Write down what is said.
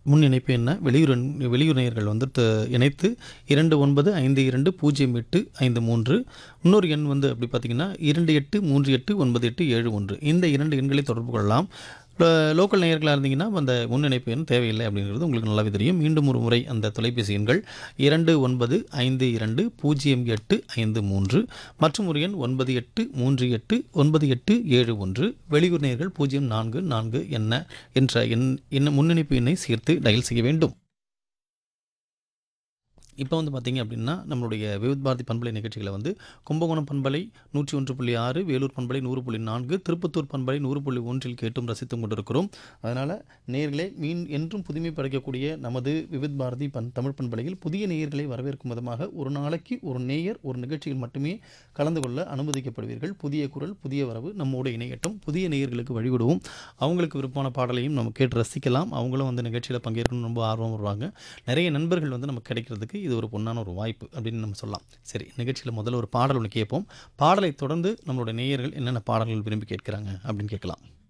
முன் இணைப்பு என்ன வெளியூர் எண்- வெளியூர் நேயர்கள் வந்து த- இணைத்து இரண்டு ஒன்பது ஐந்து இரண்டு பூஜ்ஜியம் எட்டு ஐந்து மூன்று இன்னொரு எண் வந்து அப்படி பார்த்தீங்கன்னா இரண்டு எட்டு மூன்று எட்டு ஒன்பது எட்டு ஏழு ஒன்று இந்த இரண்டு எண்களை தொடர்பு கொள்ளலாம் லோ- லோக்கல் நேயர்களாக இருந்தீங்கன்னா அந்த முன் இணைப்பு எண் தேவையில்லை அப்படிங்கிறது உங்களுக்கு நல்லாவே தெரியும் மீண்டும் ஒரு முறை அந்த தொலைபேசி எண்கள் இரண்டு ஒன்பது ஐந்து இரண்டு பூஜ்ஜியம் எட்டு ஐந்து மூன்று மற்றும் ஒரு எண் ஒன்பது எட்டு மூன்று எட்டு ஒன்பது எட்டு ஏழு ஒன்று வெளியூர் நேயர்கள் பூஜ்ஜியம் நான்கு நான்கு என்ன என்ற எண் என்ன முன்னிணைப்பு எண்ணை சேர்த்து டயல் செய்ய வேண்டும் இப்போ வந்து பார்த்தீங்க அப்படின்னா நம்மளுடைய விவித் பாரதி பண்பலை நிகழ்ச்சிகளை வந்து கும்பகோணம் பண்பலை நூற்றி ஒன்று புள்ளி ஆறு வேலூர் பண்பலை நூறு புள்ளி நான்கு திருப்பத்தூர் பண்பலை நூறு புள்ளி ஒன்றில் கேட்டும் ரசித்தும் கொண்டிருக்கிறோம் அதனால் நேயர்களே மீன் என்றும் புதுமை படைக்கக்கூடிய நமது விவித் பாரதி பண் தமிழ் பண்பலையில் புதிய நேயர்களை வரவேற்கும் விதமாக ஒரு நாளைக்கு ஒரு நேயர் ஒரு நிகழ்ச்சியில் மட்டுமே கலந்து கொள்ள அனுமதிக்கப்படுவீர்கள் புதிய குரல் புதிய வரவு நம்மோடு இணையட்டும் புதிய நேயர்களுக்கு வழிவிடுவோம் அவங்களுக்கு விருப்பமான பாடலையும் நம்ம கேட்டு ரசிக்கலாம் அவங்களும் வந்து நிகழ்ச்சியில் பங்கேற்கணும்னு ரொம்ப ஆர்வம் வருவாங்க நிறைய நண்பர்கள் வந்து நமக்கு கிடைக்கிறதுக்கு இது ஒரு பொன்னான ஒரு வாய்ப்பு அப்படின்னு நம்ம சொல்லலாம் சரி நிகழ்ச்சியில் முதல்ல ஒரு பாடல் ஒன்று கேட்போம் பாடலை தொடர்ந்து நம்மளோட நேயர்கள் என்னென்ன பாடல்கள் விரும்பி கேட்குறாங்க அப்படின்னு கேட்கலாம்